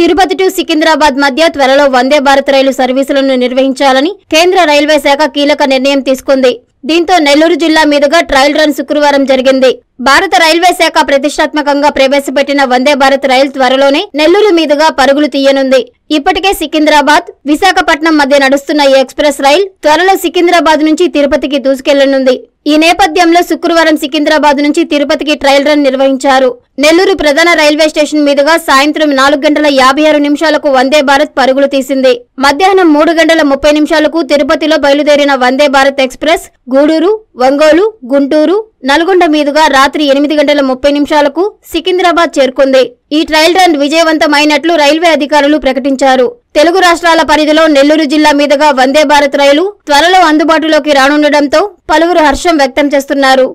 Tirupati to Secunderabad మధ్య త్వరలో వందే భారత్ రైలు సర్వీసులను నిర్వహించాలని కేంద్ర రైల్వే శాఖ కీలక నిర్ణయం తీసుకుంది దీంతో నెల్లూరు జిల్లా మీదుగా ట్రయల్ రన్ శుక్రవారం జరిగింది భారత రైల్వే శాఖ ప్రతిష్టాత్మకంగా ప్రవేశపెట్టిన వందే భారత్ రైలు త్వరలోనే నెల్లూరు మీదుగా పరుగులు తీయనుంది ఇప్పటికే సికింద్రాబాద్ విశాఖపట్నం మధ్య నడుస్తున్న ఈ ఎక్స్ప్రెస్ రైల్ త్వరలో సికింద్రాబాద్ నుంచి తిరుపతికి దూసుకెళ్లనుంది ఈ నేపథ్యంలో శుక్రవారం సికింద్రాబాద్ నుంచి తిరుపతికి ట్రయల్ రన్ నిర్వహించారు నెల్లూరు ప్రధాన రైల్వే స్టేషన్ మీదుగా సాయంత్రం నాలుగు గంటల యాభై ఆరు నిమిషాలకు వందే భారత్ పరుగులు తీసింది మధ్యాహ్నం మూడు గంటల ముప్పై నిమిషాలకు తిరుపతిలో బయలుదేరిన వందే భారత్ ఎక్స్ప్రెస్ గూడూరు ఒంగోలు గుంటూరు నల్గొండ మీదుగా రాత్రి ఎనిమిది గంటల ముప్పై నిమిషాలకు సికింద్రాబాద్ చేరుకుంది ఈ ట్రయల్ రన్ విజయవంతమైనట్లు రైల్వే అధికారులు ప్రకటించారు తెలుగు రాష్ట్రాల పరిధిలో నెల్లూరు జిల్లా మీదుగా వందే భారత్ రైలు త్వరలో అందుబాటులోకి రానుండటంతో పలువురు హర్షం వ్యక్తం చేస్తున్నారు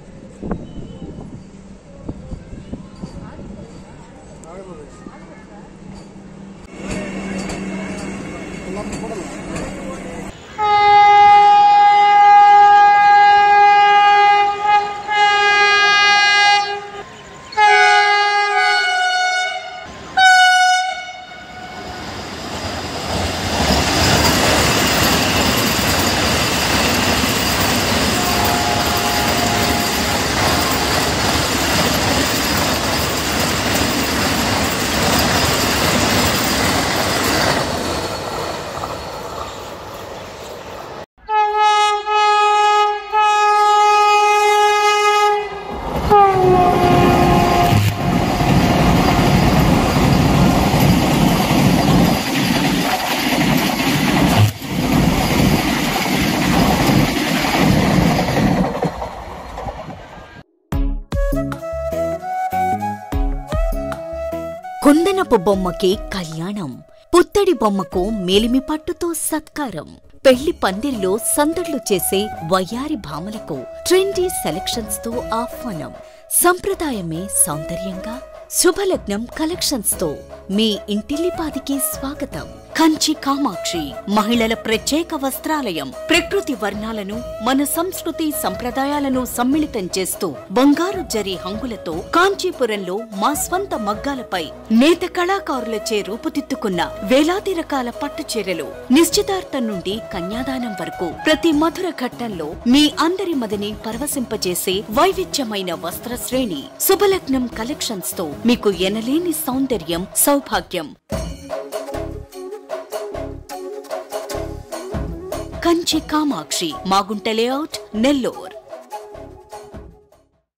కుందనపు బొమ్మకి కళ్యాణం పుత్తడి బొమ్మకు మేలిమి పట్టుతో సత్కారం పెళ్లి పందిరిలో సందడ్లు చేసే వయ్యారి భామలకు ట్రెండీ సెలక్షన్స్ తో ఆహ్వానం సంప్రదాయమే సౌందర్యంగా శుభలగ్నం కలెక్షన్స్ తో మీ ఇంటిల్లిపాదికి స్వాగతం కంచి కామాక్షి మహిళల ప్రత్యేక వస్త్రాలయం ప్రకృతి వర్ణాలను మన సంస్కృతి సంప్రదాయాలను సమ్మిళితం చేస్తూ బంగారు జరి హంగులతో కాంచీపురంలో మా స్వంత మగ్గాలపై నేత కళాకారులచే రూపుదిద్దుకున్న వేలాది రకాల పట్టు చీరలు నిశ్చితార్థం నుండి కన్యాదానం వరకు ప్రతి మధుర ఘట్టంలో మీ అందరి మదిని పరవశింపజేసే వైవిధ్యమైన వస్త్ర శ్రేణి శుభలగ్నం కలెక్షన్స్ తో మీకు ఎనలేని సౌందర్యం సౌభాగ్యం కంచి కామాక్షి మాగుంట లేఅవుట్ నెల్లూర్